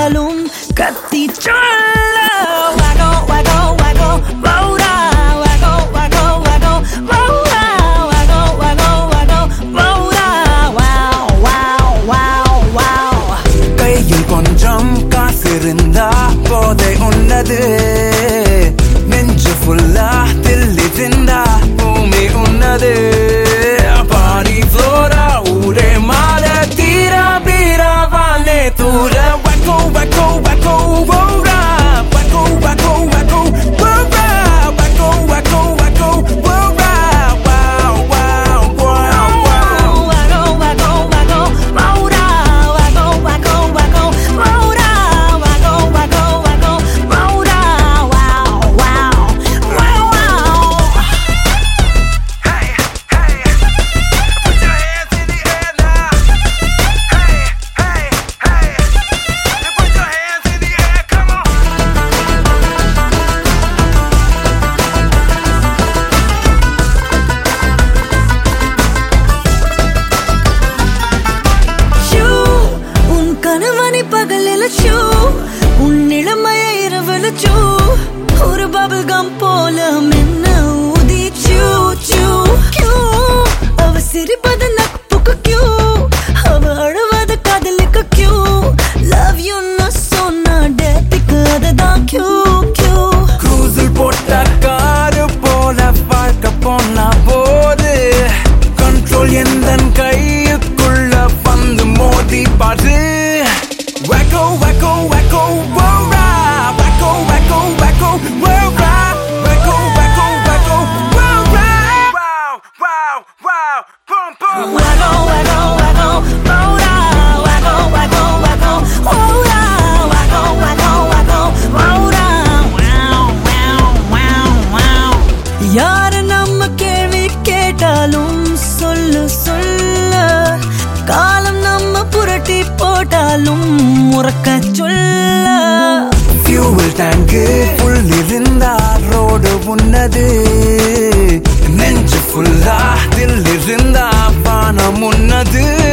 கேட்டாலும் கத்தி சொல்ல வகோ வகோ வகோ வௌரா வகோ வகோ வகோ வௌரா வகோ வகோ வகோ வௌரா வாவ் வாவ் வாவ் வாவ் கையில் கொஞ்சம் காசு இருந்தா போதை உன்னது நெஞ்சு ஃபுல்லா தில்லி திண்டா பூமி உன்னது பாடி ஃப்ளோரா ஊரே மாற தீரா பீரா வாலே தூர வக்கோ வக்கோ வக்கோ ஓரா வக்கோ வக்கோ வக்கோ ஓரா வக்கோ வக்கோ வக்கோ ஓரா வாவ் வாவ் வாவ் வாவ் வகோ வகோ வகோ வௌரா வகோ வகோ வகோ வௌரா வகோ வகோ வகோ வௌரா wow wow wow wow Hey, hey, put your hands in the air now. Hey, hey, hey, you put your hands in the air, come on. ஷூ உன் கணவனை பகலில் ஷூ உன் இளமைய இரவில் ஷூ ஒரு பபிள் கம் போல மின்ன ஊதி ஷூ ஷூ கியூ அவ சிரிப்பது நட்புக்கு கியூ அவ அழுவது காதலுக்கு கியூ லவ் யூ சொன்னா டேத்துக்கு அதுதான் கியூ கியூ கூசல் போட்ட காரு போல வாழ்க்கை போனா போது கண்ட்ரோல் எந்த கையுக்குள்ள வந்து மோதி பாரு Wacko, wacko, wacko, wora. Wacko, wacko, wacko, wora. Wacko, wacko, wacko, wora. Wow, wow, wow, boom, boom. Waggo, waggo, waggo, wora. Waggo, waggo, waggo, wora. Waggo, waggo, waggo, wora. Wow, wow, wow, wow. யாரு நம்ம கேள்வி கேட்டாலும் சொல்லு சொல்ல காலம் நம்ம புரட்டி போட்டாலும் முறக்க சொல்ல Fuel tank full இருந்தா ரோடு உன்னது நெஞ்சு ஃபுல்லா தில் இருந்தா பானம் உன்னது